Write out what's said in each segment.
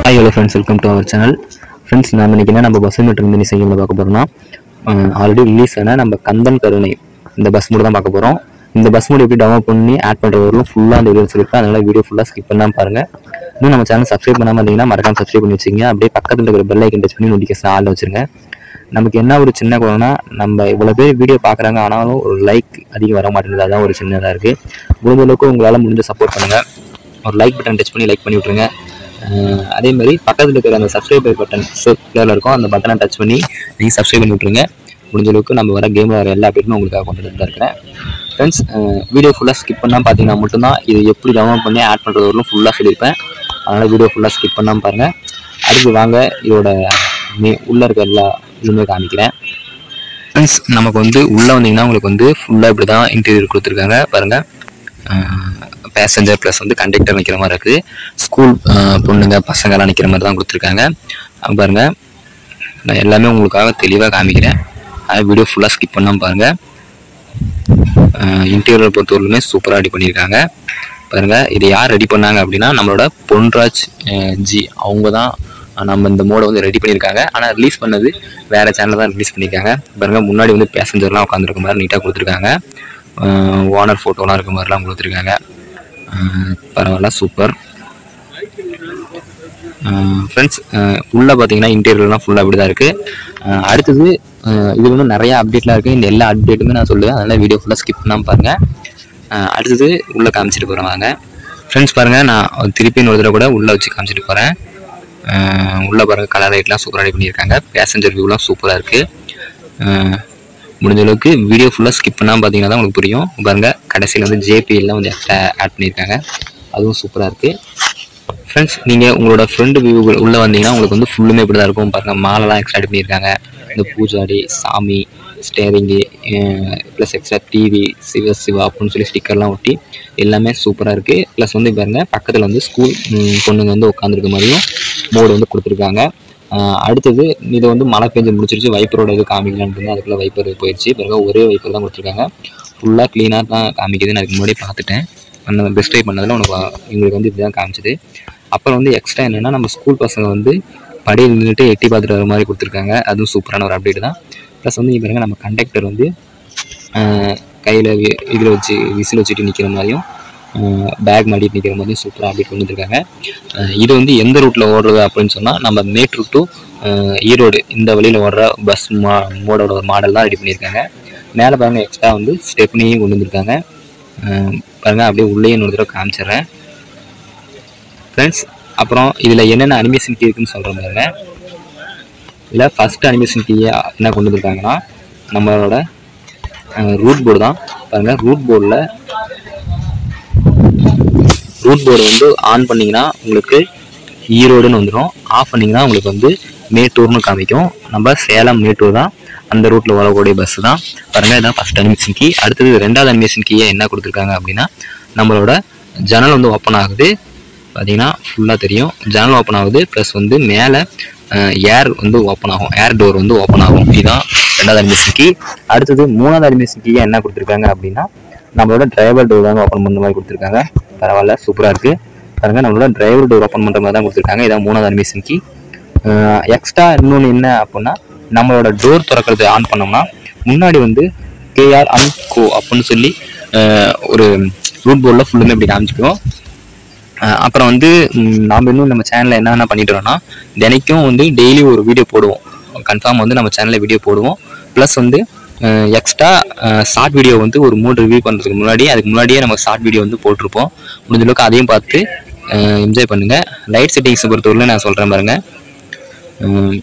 hi hello friends welcome to our channel friends நம்ம இன்னைக்கு என்ன நம்ம பஸ் மீட்டர் வந்து செய்யல பார்க்க போகிறோம்னா ஆல்ரெடி ரிலீஸ் ஆன நம்ம கந்தன் கருணை இந்த பஸ் மூடு தான் பார்க்க போகிறோம் இந்த பஸ் மூடு எப்படி டவுன்லோட் பண்ணி ஆட் பண்ணுறவர்களும் ஃபுல்லாக அந்த வீடியோ சொல்லியிருப்பேன் அதனால வீடியோ ஃபுல்லாக ஸ்கிப் பண்ணாம பாருங்க இன்னும் நம்ம சேனல் சப்ஸ்கிரைப் பண்ணாமல் இருந்தீங்கன்னா மறக்காம சப்ஸ்கிரைப் பண்ணி வச்சுங்க அப்படியே பக்கத்தில் இருக்கிற பெல் ஐக்கன் டச் பண்ணி நோட்டிஃபிகேஷன் ஆள் வச்சிருங்க நமக்கு என்ன ஒரு சின்ன குறைனா நம்ம இவ்வளோ பேர் வீடியோ பார்க்குறாங்க ஆனாலும் ஒரு லைக் அதிகம் வர மாட்டேங்குது அதான் ஒரு சின்னதாக இருக்குது முடிஞ்ச அளவுக்கு உங்களால் முடிஞ்ச சப்போர்ட் பண்ணுங்கள் ஒரு லைக் பட்டன் டச் பண்ணி லைக் பண்ணி விட்ருங்க அஹ் அதே மாதிரி பக்கத்தில் இருக்கிற அந்த சப்ஸ்கிரைபர் பட்டன் கலரில் இருக்கும் அந்த பட்டனை டச் பண்ணி நீங்கள் சப்ஸ்கிரைப் பண்ணி விட்ருங்க முடிஞ்ச அளவுக்கு நம்ம வர கேமில் வர எல்லா அப்டேட்டுமே உங்களுக்காக கொண்டு வந்து தான் இருக்கிறேன் ஃப்ரெண்ட்ஸ் வீடியோ ஃபுல்லாக ஸ்கிப் பண்ணால் பார்த்தீங்கன்னா மட்டும்தான் இது எப்படி டவுன்லோட் பண்ணி ஆட் பண்ணுறது வரலும் ஃபுல்லாக சொல்லியிருப்பேன் அதனால் வீடியோ ஃபுல்லாக ஸ்கிப் பண்ணாமல் பாருங்கள் அடுத்து வாங்க இதோட மே உள்ளே இருக்க எல்லா இதுவுமே காமிக்கிறேன் ஃப்ரெண்ட்ஸ் நமக்கு வந்து உள்ளே வந்தீங்கன்னா உங்களுக்கு வந்து ஃபுல்லாக இப்படி தான் இன்டீரியர் கொடுத்துருக்காங்க பாருங்கள் பேசஞ்சர் ப்ளஸ் வந்து கண்டக்டர் நிற்கிற மாதிரி இருக்குது ஸ்கூல் பொண்ணுங்க பசங்கெல்லாம் நிற்கிற மாதிரி தான் கொடுத்துருக்காங்க அங்க பாருங்க நான் எல்லாமே உங்களுக்காக தெளிவாக காமிக்கிறேன் அது வீடியோ ஃபுல்லாக ஸ்கிப் பண்ணாமல் பாருங்கள் இன்டீரியர் பொறுத்தவரையிலுமே சூப்பராக ரெடி பண்ணியிருக்காங்க பாருங்கள் இது யார் ரெடி பண்ணாங்க அப்படின்னா நம்மளோட பொன்ராஜ் அஹ், ஜி அவங்க தான் நம்ம இந்த மோடை வந்து ரெடி பண்ணியிருக்காங்க ஆனால் ரிலீஸ் பண்ணது வேறு சேனலில் தான் ரிலீஸ் பண்ணியிருக்காங்க பாருங்கள் முன்னாடி வந்து பேசஞ்சர்லாம் உட்காந்துருக்க மாதிரி நீட்டாக கொடுத்துருக்காங்க ஓனர் ஃபோட்டோலாம் இருக்க மாதிரிலாம் கொடுத்துருக்காங்க அஹ், பரவாயில்ல சூப்பர் ஃப்ரெண்ட்ஸ் உள்ளே பார்த்தீங்கன்னா இன்டீரியர்லாம் ஃபுல்லாக அப்படி தான் இருக்குது அடுத்தது அஹ், இது வந்து நிறைய அப்டேட்லாம் இருக்குது இந்த எல்லா அப்டேட்டுமே நான் சொல்லுவேன் அதனால் வீடியோ ஃபுல்லாக ஸ்கிப் பண்ணாமல் பாருங்கள் அஹ், அடுத்தது உள்ளே காமிச்சிட்டு போகிறேன் வாங்க ஃப்ரெண்ட்ஸ் பாருங்கள் நான் திருப்பி இன்னொரு தடவை கூட உள்ளே வச்சு காமிச்சிட்டு போகிறேன் உள்ளே பாருங்கள் கலர் லைட்லாம் சூப்பராக ரெடி பண்ணியிருக்காங்க பேசஞ்சர் வியூலாம் சூப்பராக இருக்குது முடிஞ்ச அளவுக்கு வீடியோ ஃபுல்லாக ஸ்கிப் பண்ணாமல் பார்த்தீங்கன்னா தான் உங்களுக்கு புரியும் பாருங்கள் கடைசியில் வந்து ஜேபிஎல்லாம் வந்து ஆட் பண்ணியிருக்காங்க அதுவும் சூப்பராக இருக்குது ஃப்ரெண்ட்ஸ் நீங்கள் உங்களோட ஃப்ரெண்டு வியூ உள்ளே வந்தீங்கன்னா உங்களுக்கு வந்து ஃபுல்லுமே இப்படி தான் இருக்கும் பாருங்கள் மாலைலாம் எக்ஸ்ட்ரா ஆட் பண்ணியிருக்காங்க இந்த பூஜாடி சாமி steering plus extra TV Shiva Shiva அப்படின்னு சொல்லி ஸ்டிக்கர்லாம் ஒட்டி எல்லாமே சூப்பராக இருக்குது ப்ளஸ் வந்து பாருங்க பக்கத்தில் வந்து ஸ்கூல் பொண்ணுங்க வந்து உட்காந்துருக்க மாதிரியும் மோடு வந்து கொடுத்துருக்காங்க ஆஹ் அடுத்தது இது வந்து மழை பெஞ்சு முடிச்சிருச்சு வைப்பரோட இது காமிக்கலான்னு இருந்தால் அதுக்குள்ளே வைப்பர் போயிடுச்சு பிறகு ஒரே வைப்பர் தான் கொடுத்துருக்காங்க ஃபுல்லாக க்ளீனாக தான் காமிக்குது நான் அதுக்கு முன்னாடி பார்த்துட்டேன் பண்ண பெஸ்ட் ட்ரை பண்ணதில் உனக்கு வ- எங்களுக்கு வந்து இதுதான் காமிச்சது அப்புறம் வந்து எக்ஸ்ட்ரா என்னென்னா நம்ம ஸ்கூல் பசங்க வந்து படியில் நின்றுட்டு எட்டி பார்த்துட்டு வர மாதிரி கொடுத்துருக்காங்க அதுவும் சூப்பரான ஒரு அப்டேட் தான் ப்ளஸ் வந்து இங்கே பாருங்க நம்ம கண்டக்டர் வந்து கையில் இதில் வச்சு விசில் வச்சுட்டு நிற்கிற மாதிரியும் பேக் மாட்டிட்டு நிற்கிற மாதிரியும் சூப்பராக அப்டேட் கொண்டு வந்திருக்காங்க அஹ் இது வந்து எந்த ரூட்டில் ஓடுறது அப்படின்னு சொன்னால் நம்ம மேட்டூர் டு ஈரோடு இந்த வழியில் ஓடுற பஸ் மா மோடோட ஒரு மாடல் தான் ரெடி பண்ணியிருக்காங்க மேலே பாருங்கள் எக்ஸ்ட்ரா வந்து ஸ்டெப்னியும் கொண்டு வந்திருக்காங்க அஹ் பாருங்க அப்படியே உள்ளே இன்னொரு தடவை காமிச்சிடுறேன் ஃப்ரெண்ட்ஸ் அப்புறம் இதில் என்னென்ன அனிமேஷன் கீ இருக்குன்னு சொல்கிறேன் பாருங்க இதில் ஃபஸ்ட் அனிமேஷன் கீயை என்ன கொண்டு வந்திருக்காங்கன்னா நம்மளோட ரூட் போர்டு தான் பாருங்கள் ரூட் போர்டில் ரூட் போர்டு வந்து ஆன் பண்ணிங்கன்னா உங்களுக்கு ஈரோடுன்னு வந்துடும் ஆஃப் பண்ணிங்கன்னா உங்களுக்கு வந்து மேட்டூர்னு காமிக்கும் நம்ம சேலம் மேட்டூர் தான் அந்த ரூட்டில் வரக்கூடிய பஸ் தான் பாருங்கள் இதான் ஃபஸ்ட் அனிமேஷன் கீ அடுத்தது ரெண்டாவது அனிமேஷன் கீயை என்ன கொடுத்துருக்காங்க அப்படின்னா நம்மளோட ஜன்னல் வந்து ஓப்பன் ஆகுது பார்த்தீங்கன்னா ஃபுல்லாக தெரியும் ஜன்னல் ஓப்பன் ஆகுது ப்ளஸ் வந்து மேலே ஏர் வந்து ஓப்பன் ஆகும் ஏர் டோர் வந்து ஓப்பன் ஆகும் இதுதான் ரெண்டாவது அனிமேஷன் கீ அடுத்தது மூணாவது அனிமேஷன் கீயை என்ன கொடுத்துருக்காங்க அப்படின்னா நம்மளோட டிரைவர் டோர் தான் ஓப்பன் பண்ணுற மாதிரி கொடுத்துருக்காங்க பரவாயில்ல சூப்பராக இருக்குது பாருங்க நம்மளோட டிரைவர் டோர் ஓப்பன் பண்ணுற மாதிரி தான் கொடுத்துருக்காங்க இதான் மூணாவது அனிமேஷன் கீ எக்ஸ்ட்ரா இன்னொன்று என்ன அப்படின்னா நம்மளோட டோர் திறக்கிறது ஆன் பண்ணோம்னா முன்னாடி வந்து கேஆர் அன் கோ அப்படின்னு சொல்லி அஹ், ஒரு ரூட் போர்டில் ஃபுல்லுமே இப்படி காமிச்சிக்கிறோம் அஹ் அப்புறம் வந்து ம், நாம இன்னும் நம்ம சேனலில் என்னென்ன பண்ணிட்டோம்னா தினைக்கும் வந்து டெய்லி ஒரு வீடியோ போடுவோம் கன்ஃபார்ம் வந்து நம்ம சேனலில் வீடியோ போடுவோம் ப்ளஸ் வந்து எக்ஸ்ட்ரா ஷார்ட் வீடியோ வந்து ஒரு மூணு ரிவ்யூ பண்ணுறதுக்கு முன்னாடி அதுக்கு முன்னாடியே நம்ம ஷார்ட் வீடியோ வந்து போட்டிருப்போம் முடிஞ்ச அளவுக்கு அதையும் பார்த்து என்ஜாய் பண்ணுங்கள் லைட் செட்டிங்ஸை பொறுத்தவரையிலும் நான் சொல்கிறேன் பாருங்க உம்,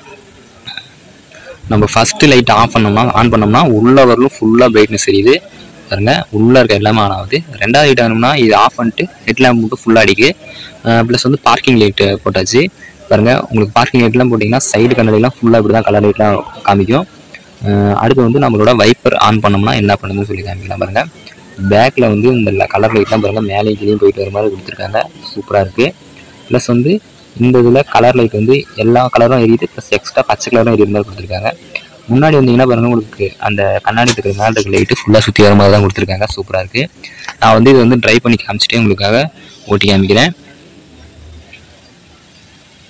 நம்ம ஃபஸ்ட்டு லைட் ஆஃப் பண்ணோம்னா ஆன் பண்ணோம்னா உள்ள வரலும் ஃபுல்லாக பிரைட்னஸ் தெரியுது பாருங்க உள்ளே இருக்க எல்லாமே ஆன் ஆகுது ரெண்டாவது லைட் ஆகணும்னா இது ஆஃப் பண்ணிட்டு ஹெட் லேம்ப் மட்டும் ஃபுல்லாக அடிக்கு ப்ளஸ் வந்து பார்க்கிங் லைட்டு போட்டாச்சு பாருங்க உங்களுக்கு பார்க்கிங் லைட்லாம் போட்டிங்கன்னா சைடு கண்ணாடிலாம் ஃபுல்லாக இப்படி தான் கலர் லைட்லாம் காமிக்கும் அஹ் அடுத்து வந்து நம்மளோட வைப்பர் ஆன் பண்ணோம்னா என்ன பண்ணுதுன்னு சொல்லி காமிக்கலாம் பாருங்க பேக்கில் வந்து இந்த கலர் லைட்லாம் பாருங்க மேலே கீழே போயிட்டு வர மாதிரி கொடுத்துருக்காங்க சூப்பராக இருக்குது ப்ளஸ் வந்து இந்த இதில் கலர் லைட் வந்து எல்லா கலரும் எரியுது ப்ளஸ் எக்ஸ்ட்ரா பச்சை கலரும் எரியுற மாதிரி கொடுத்துருக்காங்க முன்னாடி வந்தீங்கன்னா பாருங்க உங்களுக்கு அந்த கண்ணாடி இருக்கிற மேலே இருக்க லைட்டு ஃபுல்லாக சுற்றி வர மாதிரி தான் கொடுத்துருக்காங்க சூப்பராக இருக்குது நான் வந்து இது வந்து ட்ரை பண்ணி காமிச்சிட்டே உங்களுக்காக ஓட்டி காமிக்கிறேன்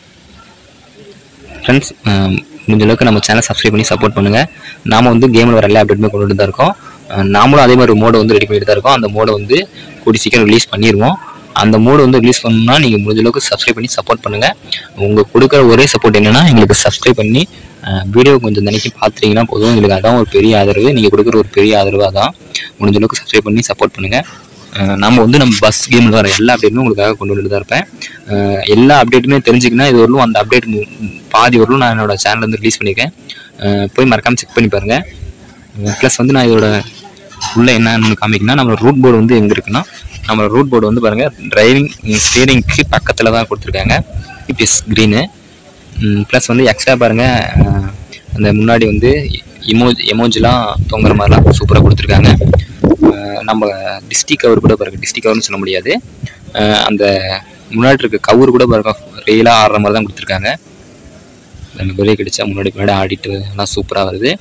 ஃப்ரெண்ட்ஸ் முடிஞ்ச அளவுக்கு நம்ம சேனல் சப்ஸ்கிரைப் பண்ணி சப்போர்ட் பண்ணுங்கள் நாம வந்து கேமில் வர எல்லா அப்டேட்டுமே கொண்டு தான் இருக்கோம் அஹ் நாமளும் அதே மாதிரி ஒரு மோடை வந்து ரெடி பண்ணிட்டு தான் இருக்கோம் அந்த மோடை வந்து கூடி சீக்கிரம் ரிலீஸ் பண்ணிடுவோம் அந்த மோடு வந்து ரிலீஸ் பண்ணணும்னா நீங்கள் முடிஞ்ச அளவுக்கு சப்ஸ்கிரைப் பண்ணி சப்போர்ட் பண்ணுங்கள் உங்களுக்கு கொடுக்குற ஒரே சப்போர்ட் என்னன்னா எங்களுக்கு சப்ஸ்கிரைப் பண்ணி வீடியோ கொஞ்சம் தினைக்கு பார்த்துட்டீங்கன்னா போதும் எங்களுக்கு அதான் ஒரு பெரிய ஆதரவு நீங்கள் கொடுக்குற ஒரு பெரிய ஆதரவு அதான் முடிஞ்ச அளவுக்கு சப்ஸ்கிரைப் பண்ணி சப்போர்ட் பண்ணுங்கள் அஹ் நம்ம வந்து நம்ம பஸ் கேமில் வர எல்லா அப்டேட்டுமே உங்களுக்காக கொண்டு வந்துட்டு தான் இருப்பேன் அஹ் எல்லா அப்டேட்டுமே தெரிஞ்சுக்கினா இது வரலும் அந்த அப்டேட் பாதி வரலும் நான் என்னோட சேனல்ல இருந்து ரிலீஸ் பண்ணியிருக்கேன் அஹ் போய் மறக்காமல் செக் பண்ணி பாருங்கள் ப்ளஸ் வந்து நான் இதோட உள்ள என்னன்னு காமிக்கணும்னா நம்ம ரூட் போர்டு வந்து எங்கே இருக்குன்னா நம்ம ரூட் போர்டு வந்து பாருங்கள் டிரைவிங் ஸ்டீரிங்க்கு பக்கத்தில் தான் கொடுத்துருக்காங்க இபிஎஸ் க்ரீனு ப்ளஸ் வந்து எக்ஸ்ட்ரா பாருங்கள் அந்த முன்னாடி வந்து எமோஜ் எமோஜிலாம் தொங்குற மாதிரிலாம் சூப்பராக கொடுத்துருக்காங்க அஹ் நம்ம டிஸ்டிக் கவர் கூட பாருங்க டிஸ்டிக் கவர்னு சொல்ல முடியாது அஹ் அந்த முன்னாடி இருக்க கவர் கூட பாருங்க ரெயிலாக ஆடுற மாதிரி தான் கொடுத்துருக்காங்க அந்த பிரேக் அடிச்சா முன்னாடி முன்னாடி ஆடிட்டு எல்லாம் சூப்பராக வருது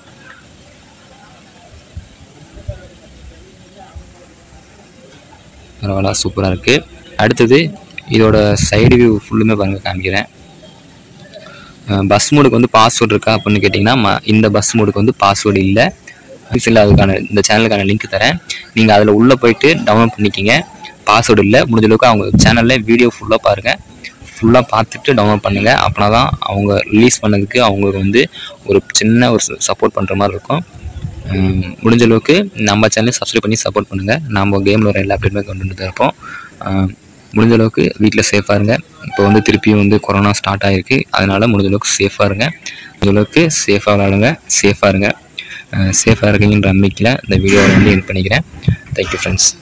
பரவாயில்ல சூப்பராக இருக்குது அடுத்தது இதோட சைடு வியூ ஃபுல்லுமே பாருங்க காமிக்கிறேன் பஸ் மோடுக்கு வந்து பாஸ்வேர்டு இருக்கா அப்படின்னு கேட்டிங்கன்னா ம- இந்த பஸ் மோடுக்கு வந்து பாஸ்வேர்டு இல்லை இல்லை அதுக்கான இந்த சேனலுக்கான லிங்க் தரேன் நீங்கள் அதில் உள்ளே போயிட்டு டவுன்லோட் பண்ணிக்கிங்க பாஸ்வேர்டு இல்லை முடிஞ்ச அளவுக்கு அவங்க சேனலில் வீடியோ ஃபுல்லாக பாருங்கள் ஃபுல்லாக பார்த்துட்டு டவுன்லோட் பண்ணுங்கள் அப்படின்னா தான் அவங்க ரிலீஸ் பண்ணதுக்கு அவங்களுக்கு வந்து ஒரு சின்ன ஒரு சப்போர்ட் பண்ணுற மாதிரி இருக்கும் உம், முடிஞ்ச அளவுக்கு நம்ம சேனலை சப்ஸ்கிரைப் பண்ணி சப்போர்ட் பண்ணுங்கள் நம்ம கேமில் வர எல்லா அப்டேட்டுமே கொண்டு வந்துட்டு தான் இருப்போம் உம், முடிஞ்ச அளவுக்கு வீட்டில் சேஃபாக இருங்க இப்போ வந்து திருப்பியும் வந்து கொரோனா ஸ்டார்ட் ஆகிருக்கு அதனால் முடிஞ்ச அளவுக்கு சேஃபாக இருங்க முடிஞ்ச அளவுக்கு சேஃபாக விளாடுங்க சேஃபாக இருங்க சேஃபாக இருக்கீங்கன்ற நம்பிக்கையில் இந்த வீடியோவை வந்து என் பண்ணிக்கிறேன் தேங்க்யூ ஃப்ரெண்ட்ஸ்